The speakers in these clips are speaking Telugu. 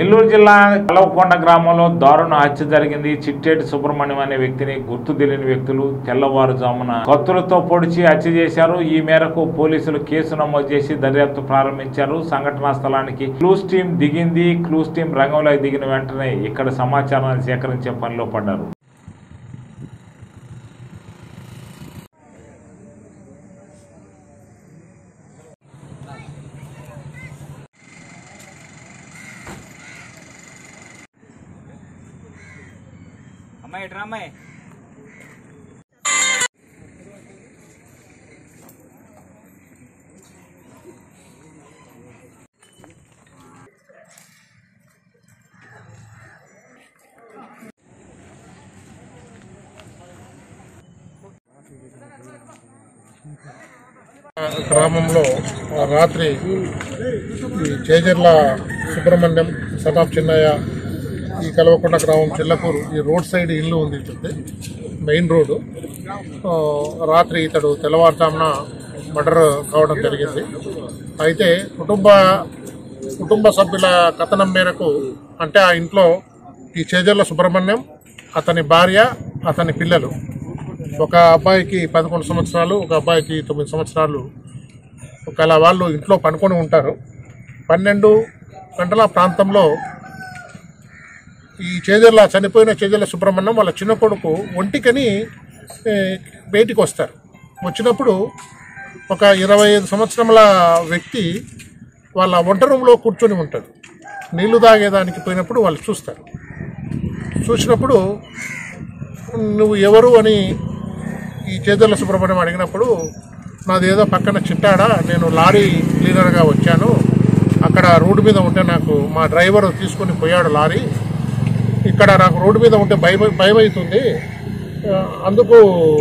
నెల్లూరు జిల్లా కలవకొండ గ్రామంలో దారుణ హత్య జరిగింది చిట్టేటి సుబ్రహ్మణ్యం అనే వ్యక్తిని గుర్తు తెలియని వ్యక్తులు తెల్లవారుజామున కత్తులతో పొడిచి హత్య చేశారు ఈ మేరకు పోలీసులు కేసు నమోదు చేసి దర్యాప్తు ప్రారంభించారు సంఘటనా స్థలానికి క్లూస్ టీం దిగింది క్లూస్ టీం రంగంలోకి దిగిన వెంటనే ఇక్కడ సమాచారాన్ని సేకరించే పనిలో పడ్డారు అమ్మాయి ఎట్రా అమ్మాయి గ్రామంలో ఆ రాత్రి ఈ చేజర్ల సుబ్రహ్మణ్యం సదాబ్ చిన్నయ్య ఈ కలవకొండ గ్రామం చిల్లకూరు ఈ రోడ్ సైడ్ ఇల్లు ఉంది ఇతడిది మెయిన్ రోడ్డు ఆ, రాత్రి ఇతడు తెల్లవారుజామున మర్డర్ కావడం జరిగింది అయితే కుటుంబ కుటుంబ సభ్యుల కథనం మేరకు అంటే ఆ ఇంట్లో ఈ చేజర్ల సుబ్రహ్మణ్యం అతని భార్య అతని పిల్లలు ఒక అబ్బాయికి పదకొండు సంవత్సరాలు ఒక అబ్బాయికి తొమ్మిది సంవత్సరాలు ఒకవేళ వాళ్ళు ఇంట్లో పనుకొని ఉంటారు పన్నెండు గంటల ప్రాంతంలో ఈ చేజర్ల చనిపోయిన చేజర్ల సుబ్రహ్మణ్యం వాళ్ళ చిన్న కొడుకు ఒంటికని ఏ, బయటికి వస్తారు వచ్చినప్పుడు ఒక ఇరవై ఐదు సంవత్సరముల వ్యక్తి వాళ్ళ వంట రూమ్లో కూర్చొని ఉంటాడు నీళ్లు తాగేదానికి పోయినప్పుడు వాళ్ళు చూస్తారు చూసినప్పుడు నువ్వు ఎవరు అని ఈ చేతుల సుబ్రహ్మణ్యం అడిగినప్పుడు నాది ఏదో పక్కన చిట్టాడా నేను లారీ క్లీనర్గా వచ్చాను అక్కడ రోడ్డు మీద ఉంటే నాకు మా డ్రైవర్ తీసుకొని పోయాడు లారీ ఇక్కడ నాకు రోడ్డు మీద ఉంటే భయం భయం అవుతుంది ఆ, అందుకు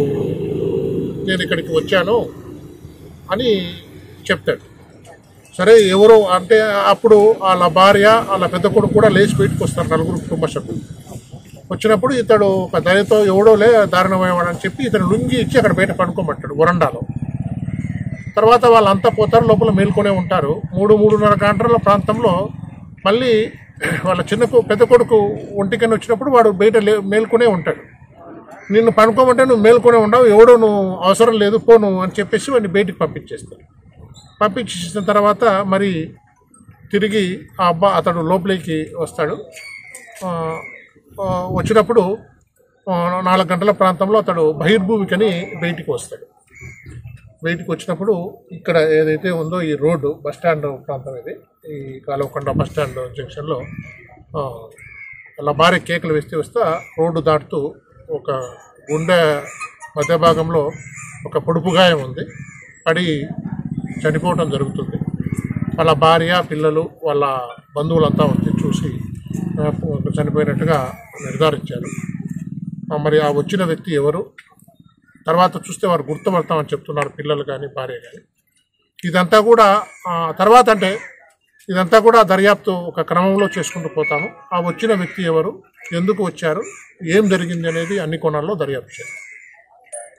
నేను ఇక్కడికి వచ్చాను అని చెప్తాడు సరే ఎవరు అంటే అప్పుడు వాళ్ళ భార్య వాళ్ళ పెద్ద కొడుకు కూడా లేచి బయటకు వస్తారు నలుగురు కుటుంబ సభ్యులు వచ్చినప్పుడు ఇతడు ఒక దయతో ఎవడోలే దారుణమయ్యవాడు అని చెప్పి ఇతను లుంగి ఇచ్చి అక్కడ బయట పడుకోమంటాడు వరండాలో తర్వాత వాళ్ళంతా పోతారు లోపల మేల్కొనే ఉంటారు మూడు మూడున్నర గంటల ప్రాంతంలో మళ్ళీ వాళ్ళ చిన్న కొ- పెద్ద కొడుకు ఒంటికని వచ్చినప్పుడు వాడు బయట లే మేల్కొనే ఉంటాడు నిన్ను పనుకోమంటే నువ్వు మేల్కొనే ఉండవు ఎవడో నువ్వు అవసరం లేదు పో నువ్వు అని చెప్పేసి వాడిని బయటికి పంపించేస్తాడు పంపించేసిన తర్వాత మరి తిరిగి ఆ అబ్బా అతడు లోపలికి వస్తాడు ఆ, ఆ, వచ్చినప్పుడు ఆ, నాలుగు గంటల ప్రాంతంలో అతడు బహిర్భూమికని బయటికి వస్తాడు బయటికి వచ్చినప్పుడు ఇక్కడ ఏదైతే ఉందో ఈ రోడ్డు బస్ స్టాండ్ ప్రాంతం ఇది ఈ కాలువకొండ బస్ స్టాండ్ జంక్షన్లో ఆ, అలా భారీ కేకులు వేస్తే వస్తా రోడ్డు దాటుతూ ఒక గుండె మధ్య భాగంలో ఒక పొడుపు గాయం ఉంది పడి చనిపోవటం జరుగుతుంది వాళ్ళ భార్య పిల్లలు వాళ్ళ బంధువులంతా వచ్చి చూసి ఆ, చనిపోయినట్టుగా నిర్ధారించారు ఆ, మరి ఆ వచ్చిన వ్యక్తి ఎవరు తర్వాత చూస్తే వారు గుర్తుపడతామని చెప్తున్నారు పిల్లలు కానీ భార్య కానీ ఇదంతా కూడా ఆ, తర్వాత అంటే ఇదంతా కూడా దర్యాప్తు ఒక క్రమంలో చేసుకుంటూ పోతాము ఆ వచ్చిన వ్యక్తి ఎవరు ఎందుకు వచ్చారు ఏం జరిగింది అనేది అన్ని కోణాల్లో దర్యాప్తు చేస్తాం